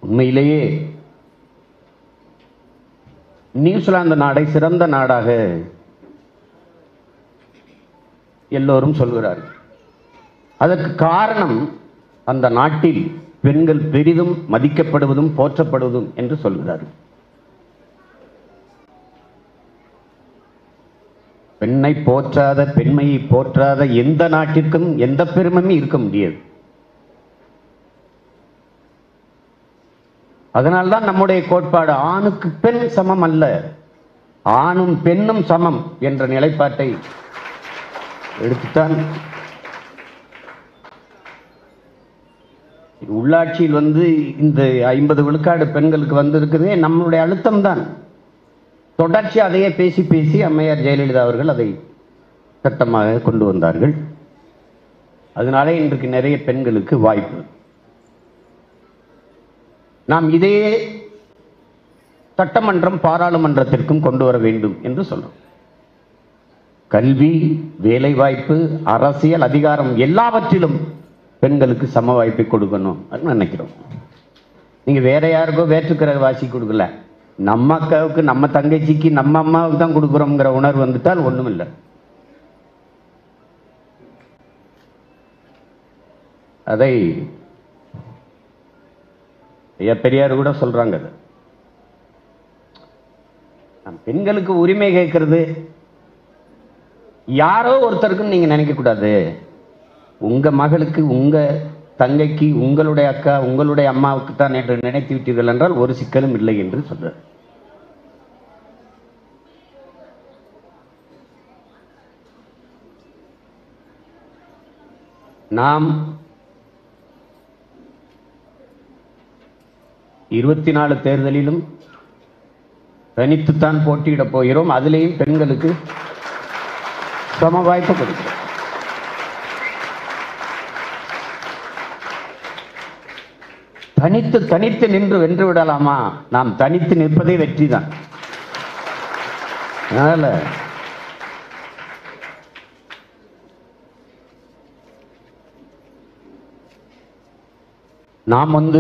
உண்மையிலேயே நியூசிலாந்து நாடை சிறந்த நாடாக எல்லோரும் சொல்கிறார்கள் அதற்கு காரணம் அந்த நாட்டில் பெண்கள் பெரிதும் மதிக்கப்படுவதும் போற்றப்படுவதும் என்று சொல்கிறார்கள் பெண்ணை போற்றாத பெண்மையை போற்றாத எந்த நாட்டிற்கும் எந்த பெருமையும் இருக்க முடியாது அதனால்தான் நம்முடைய கோட்பாடு ஆணுக்கு பெண் சமம் அல்ல ஆணும் பெண்ணும் சமம் என்ற நிலைப்பாட்டை எடுத்துத்தான் உள்ளாட்சியில் வந்து இந்த ஐம்பது விழுக்காடு பெண்களுக்கு வந்திருக்கிறதே நம்மளுடைய அழுத்தம் தான் தொடர்ச்சி அதையே பேசி பேசி அம்மையார் ஜெயலலிதா அவர்கள் அதை சட்டமாக கொண்டு வந்தார்கள் அதனாலே இன்றைக்கு நிறைய பெண்களுக்கு வாய்ப்பு நாம் இதே சட்டமன்றம் பாராளுமன்றத்திற்கும் கொண்டு வர வேண்டும் என்று சொல்றோம் கல்வி வேலைவாய்ப்பு அரசியல் அதிகாரம் எல்லாவற்றிலும் பெண்களுக்கு சம வாய்ப்பை கொடுக்கணும் அப்படின்னு நினைக்கிறோம் நீங்க வேற யாருக்கோ வேற்றுக்கிற வாசி கொடுக்கல நம்ம அக்காவுக்கு நம்ம தங்கச்சிக்கு நம்ம அம்மாவுக்கு தான் கொடுக்குறோங்கிற உணர்வு வந்துட்டால் ஒண்ணும் இல்லை அதை ஐயா பெரியார் கூட சொல்றாங்க அது நம் பெண்களுக்கு உரிமை கேட்கறது யாரோ ஒருத்தருக்குன்னு நீங்க நினைக்க கூடாது உங்க மகளுக்கு உங்க தங்கைக்கு உங்களுடைய அக்கா உங்களுடைய அம்மாவுக்கு தான் என்று நினைத்து விட்டீர்கள் என்றால் ஒரு சிக்கலும் இல்லை என்று சொல்றார் நாம் இருபத்தி நாலு தேர்தலிலும் தனித்துத்தான் போட்டியிடப் போகிறோம் அதிலேயும் பெண்களுக்கு சம வாய்ப்பு கொடுக்கிறோம் தனித்து தனித்து நின்று வென்று விடலாமா நாம் தனித்து நிற்பதே வெற்றி தான் அதனால நாம் வந்து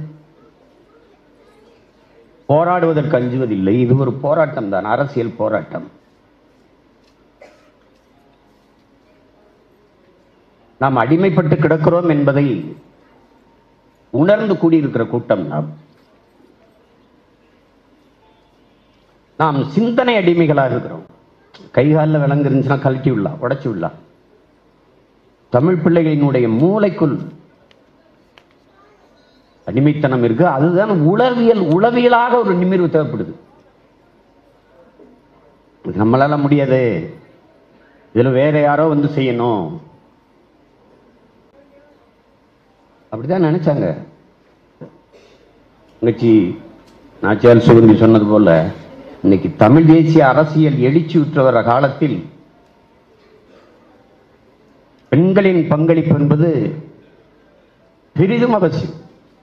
போராடுவதற்கு அஞ்சுவதில்லை இது ஒரு போராட்டம் தான் அரசியல் போராட்டம் நாம் அடிமைப்பட்டு கிடக்கிறோம் என்பதை உணர்ந்து கூடியிருக்கிற கூட்டம் நாம் நாம் சிந்தனை அடிமைகளாக இருக்கிறோம் கை காலில் விலங்கு இருந்துச்சுன்னா கழட்டி விடலாம் உடைச்சு விடலாம் தமிழ் பிள்ளைகளினுடைய மூளைக்குள் அடிமைத்தனம் இருக்கு அதுதான் உளவியல் உளவியலாக ஒரு நிமிர்வு தேவைப்படுது இது நம்மளால முடியாது இதுல வேற யாரோ வந்து செய்யணும் அப்படிதான் நினைச்சாங்க தங்கச்சி நாச்சியார் சுகந்தி சொன்னது போல இன்னைக்கு தமிழ் தேசிய அரசியல் எழுச்சி உற்ற வர காலத்தில் பெண்களின் பங்களிப்பு என்பது பெரிதும் அவசியம்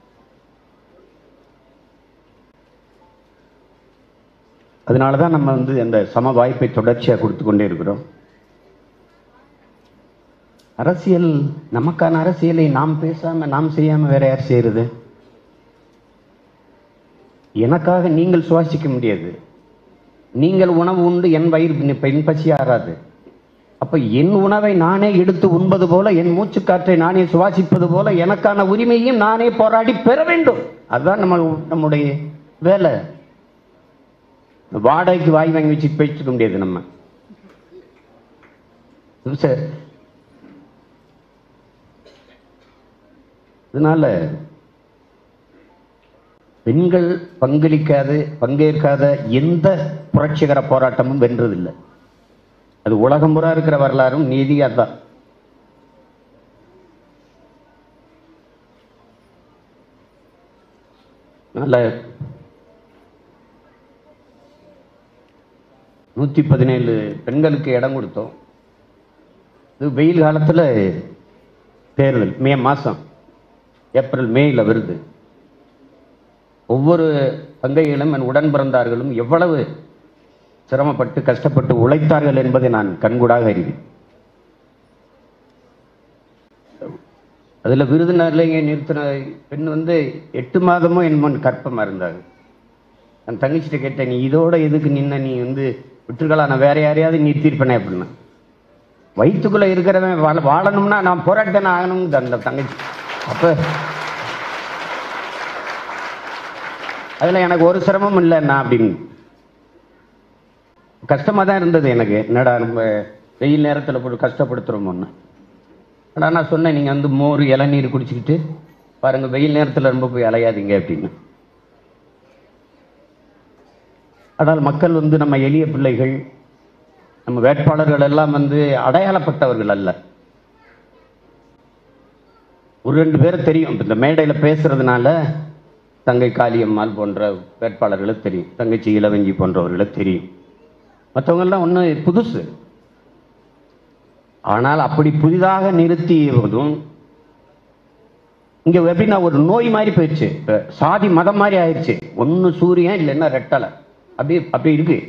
அதனால தான் நம்ம வந்து அந்த சம வாய்ப்பை தொடர்ச்சியாக கொடுத்து கொண்டே இருக்கிறோம் அரசியல் நமக்கான அரசியலை நாம் பேசாம நாம் செய்யாம வேற யார் செய்யறது எனக்காக நீங்கள் சுவாசிக்க முடியாது நீங்கள் உணவு உண்டு என் வயிறு பெண் பசி ஆறாது அப்ப என் உணவை நானே எடுத்து உண்பது போல என் மூச்சுக்காற்றை நானே சுவாசிப்பது போல எனக்கான உரிமையும் நானே போராடி பெற வேண்டும் அதுதான் நம்ம நம்முடைய வேலை வாடகைக்கு வாய் வாங்கி வச்சு பேசிக்க முடியாது நம்ம சார் அதனால பெண்கள் பங்களிக்காது பங்கேற்காத எந்த புரட்சிகர போராட்டமும் வென்றதில்லை அது உலகம் புறா இருக்கிற வரலாறும் நீதி அதான் நல்ல நூற்றி பதினேழு பெண்களுக்கு இடம் கொடுத்தோம் இது வெயில் காலத்தில் தேர்தல் மே மாதம் ஏப்ரல் மேயில் வருது ஒவ்வொரு தங்கைகளும் என் உடன் பிறந்தார்களும் எவ்வளவு சிரமப்பட்டு கஷ்டப்பட்டு உழைத்தார்கள் என்பதை நான் கண்கூடாக அறிவேன் அதில் விருதுநகர்ல இங்கே நிறுத்தின பெண் வந்து எட்டு மாதமும் என் முன் கற்பமாக இருந்தாங்க நான் தங்கச்சிட்ட கேட்டேன் நீ இதோட எதுக்கு நின்ன நீ வந்து விட்டுருக்கலாம் நான் வேற யாரையாவது நிறுத்திருப்பேனே அப்படின்னா வயிற்றுக்குள்ளே இருக்கிறவன் வாழ வாழணும்னா நான் போராட்டம் ஆகணும் அந்த தங்கச்சி அப்போ அதில் எனக்கு ஒரு சிரமம் இல்லைண்ணா அப்படின்னு கஷ்டமாக தான் இருந்தது எனக்கு என்னடா நம்ம வெயில் நேரத்தில் போட்டு கஷ்டப்படுத்துகிறோமோன்னு ஆனால் நான் சொன்னேன் நீங்கள் வந்து மோர் இளநீர் குடிச்சிக்கிட்டு பாருங்கள் வெயில் நேரத்தில் ரொம்ப போய் அலையாதீங்க அப்படின்னு ஆனால் மக்கள் வந்து நம்ம எளிய பிள்ளைகள் நம்ம வேட்பாளர்கள் எல்லாம் வந்து அடையாளப்பட்டவர்கள் அல்ல ஒரு ரெண்டு பேரை தெரியும் இப்ப இந்த மேடையில் பேசுறதுனால தங்கை காளியம்மாள் போன்ற வேட்பாளர்களுக்கு தெரியும் தங்கச்சி இளவஞ்சி போன்றவர்களுக்கு தெரியும் மற்றவங்கெல்லாம் ஒன்று புதுசு ஆனால் அப்படி புதிதாக நிறுத்தியதும் இங்க எப்படின்னா ஒரு நோய் மாதிரி போயிடுச்சு இப்ப சாதி மதம் மாதிரி ஆயிடுச்சு ஒன்று சூரியன் இல்லைன்னா ரெட்டலை அப்படி அப்படி இருக்கு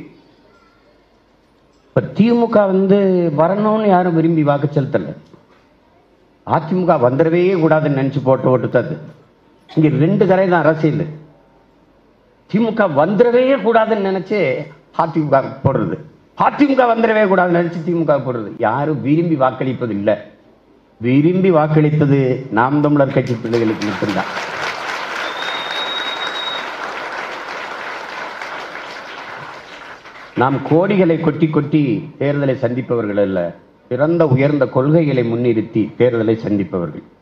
இப்ப திமுக வந்து வரணும்னு யாரும் விரும்பி வாக்கு செலுத்தல அதிமுக வந்துடவே கூடாதுன்னு நினைச்சு போட்டு ஓட்டுத்தது இங்க ரெண்டு கரை தான் அரசியல் திமுக வந்துடவே கூடாதுன்னு நினைச்சு அதிமுக போடுறது அதிமுக வந்துடவே கூடாதுன்னு நினைச்சு திமுக போடுறது யாரும் விரும்பி வாக்களிப்பது இல்லை விரும்பி வாக்களித்தது நாம் தமிழர் கட்சி பிள்ளைகளுக்கு மட்டும்தான் நாம் கோடிகளை கொட்டி கொட்டி தேர்தலை சந்திப்பவர்கள் அல்ல சிறந்த உயர்ந்த கொள்கைகளை முன்னிறுத்தி தேர்தலை சந்திப்பவர்கள்